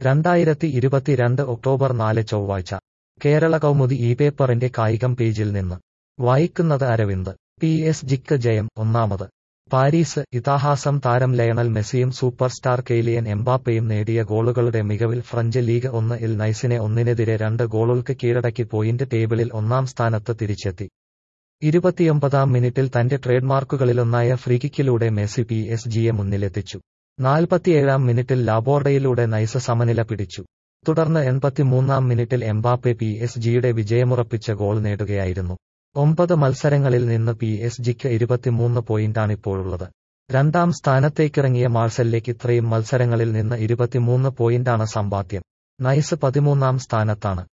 രണ്ടായിരത്തി ഇരുപത്തിരണ്ട് ഒക്ടോബർ നാല് ചൊവ്വാഴ്ച കേരള കൗമുദി ഈ പേപ്പറിന്റെ കായികം പേജിൽ നിന്ന് വായിക്കുന്നത് അരവിന്ദ് പി എസ് ജിക്ക് ജയം ഒന്നാമത് പാരീസ് ഇതിഹാസം താരം ലയണൽ മെസ്സിയും സൂപ്പർ സ്റ്റാർ കെയ്ലിയൻ എംബാപ്പയും നേടിയ ഗോളുകളുടെ മികവിൽ ഫ്രഞ്ച് ലീഗ് ഒന്ന് ഇൽ നൈസിനെ ഒന്നിനെതിരെ രണ്ട് ഗോളുകൾക്ക് കീഴടക്കി പോയിന്റ് ടേബിളിൽ ഒന്നാം സ്ഥാനത്ത് തിരിച്ചെത്തി ഇരുപത്തിയൊമ്പതാം മിനിറ്റിൽ തന്റെ ട്രേഡ്മാർക്കുകളിലൊന്നായ ഫ്രീകിക്കിലൂടെ മെസ്സി പി എസ് ജിയെ മുന്നിലെത്തിച്ചു നാൽപ്പത്തിയേഴാം മിനിറ്റിൽ ലാബോർഡയിലൂടെ നൈസ് സമനില പിടിച്ചു തുടർന്ന് എൺപത്തിമൂന്നാം മിനിറ്റിൽ എംബാപ്പെ പി എസ് ജിയുടെ വിജയമുറപ്പിച്ച ഗോൾ നേടുകയായിരുന്നു ഒമ്പത് മത്സരങ്ങളിൽ നിന്ന് പി എസ് ജിക്ക് ഇരുപത്തിമൂന്ന് പോയിന്റാണിപ്പോഴുള്ളത് രണ്ടാം സ്ഥാനത്തേക്കിറങ്ങിയ മാർസെല്ലേക്ക് ഇത്രയും മത്സരങ്ങളിൽ നിന്ന് ഇരുപത്തിമൂന്ന് പോയിന്റാണ് സമ്പാദ്യം നൈസ് പതിമൂന്നാം സ്ഥാനത്താണ്